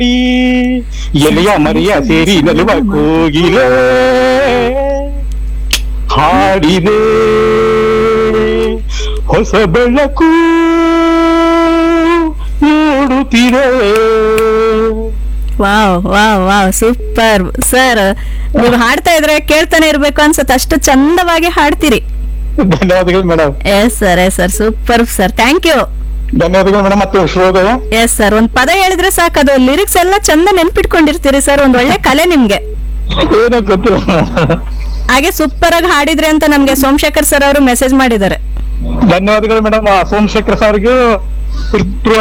ಎಲೆಯ ಮರಿಯ ಸೇರಿ ನಲುವ ಕೋಗಿಲೆ ಹಾಡಿದೆ ಹೊಸ ಬೆಳಕು ನೋಡುತ್ತಿದೆ wow wow wow super sir ನೀವು ಹಾಡ್ತಾ ಇದ್ರೆ ಕೇಳ್ತಾನೆ ಇರ್ಬೇಕು ಅನ್ಸುತ್ತೆ ಅಷ್ಟು ಚಂದವಾಗಿ ಹಾಡ್ತೀರಿ ಧನ್ಯವಾದಗಳು madam yes sir yes sir super sir thank you ಧನ್ಯವಾದಗಳು ಮೇಡಮ್ ಮತ್ತು ಶುಭೋದಯ ಎಸ್ ಸರ್ ಒಂದ್ ಪದ ಹೇಳಿದ್ರೆ ಸಾಕು ಅದು ಲಿರಿಕ್ಸ್ ಎಲ್ಲ ಚಂದ ನೆನ್ಪಿಟ್ಕೊಂಡಿರ್ತೀರಿ ಸರ್ ಒಂದ್ ಒಳ್ಳೆ ಕಲೆ ನಿಮ್ಗೆ ಏನೋ ಗೊತ್ತಿಲ್ಲ ಹಾಗೆ ಸೂಪರ್ ಆಗಿ ಹಾಡಿದ್ರಿ ಅಂತ ನಮ್ಗೆ ಸೋಮಶೇಖರ್ ಸರ್ ಅವರು ಮೆಸೇಜ್ ಮಾಡಿದ್ದಾರೆ ಧನ್ಯವಾದಗಳು ಮೇಡಮ್ ಸೋಮಶೇಖರ್ ಸರ್ಗೂ